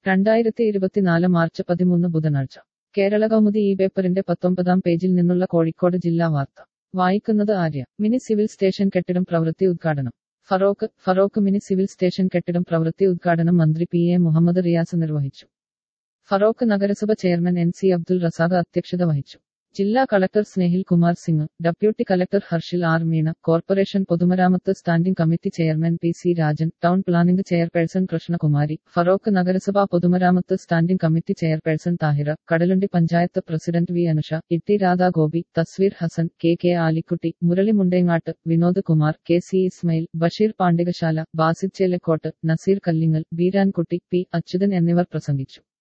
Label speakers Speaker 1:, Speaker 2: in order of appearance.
Speaker 1: രണ്ടായിരത്തി ഇരുപത്തിനാല് മാർച്ച് പതിമൂന്ന് ബുധനാഴ്ച കേരള കൗമുദി ഈ പേപ്പറിന്റെ പത്തൊമ്പതാം പേജിൽ നിന്നുള്ള കോഴിക്കോട് ജില്ലാ വാർത്ത വായിക്കുന്നത് ആര്യ മിനി സിവിൽ സ്റ്റേഷൻ കെട്ടിടം പ്രവൃത്തി ഉദ്ഘാടനം Feroke Feroke mini civil station കെട്ടിടം പ്രവൃത്തി ഉദ്ഘാടനം മന്ത്രി പി എ മുഹമ്മദ് റിയാസ് നിർവഹിച്ചു ഫറോക്ക് നഗരസഭ chairman N C Abdul Razak അധ്യക്ഷത വഹിച്ചു ജില്ലാ collector Snehil Kumar Singh deputy collector Harshil R Meena corporation പൊതുമരാമത്ത് standing committee chairman P C Rajan town planning chairperson Krishnakumari Feroke നഗരസഭാ പൊതുമരാമത്ത് standing committee chairperson Thahira Kadalundi panchayat president V Anusha Itty Radha Gopi Thasveer Hassan K K Alikutty Murali Mundengat Vinod Kumar K C Ismail Basheer Pandikasala Basith Chelakkot Naseer Kallingal Beerankutty P Achuthan എന്നിവർ പ്രസംഗിച്ചു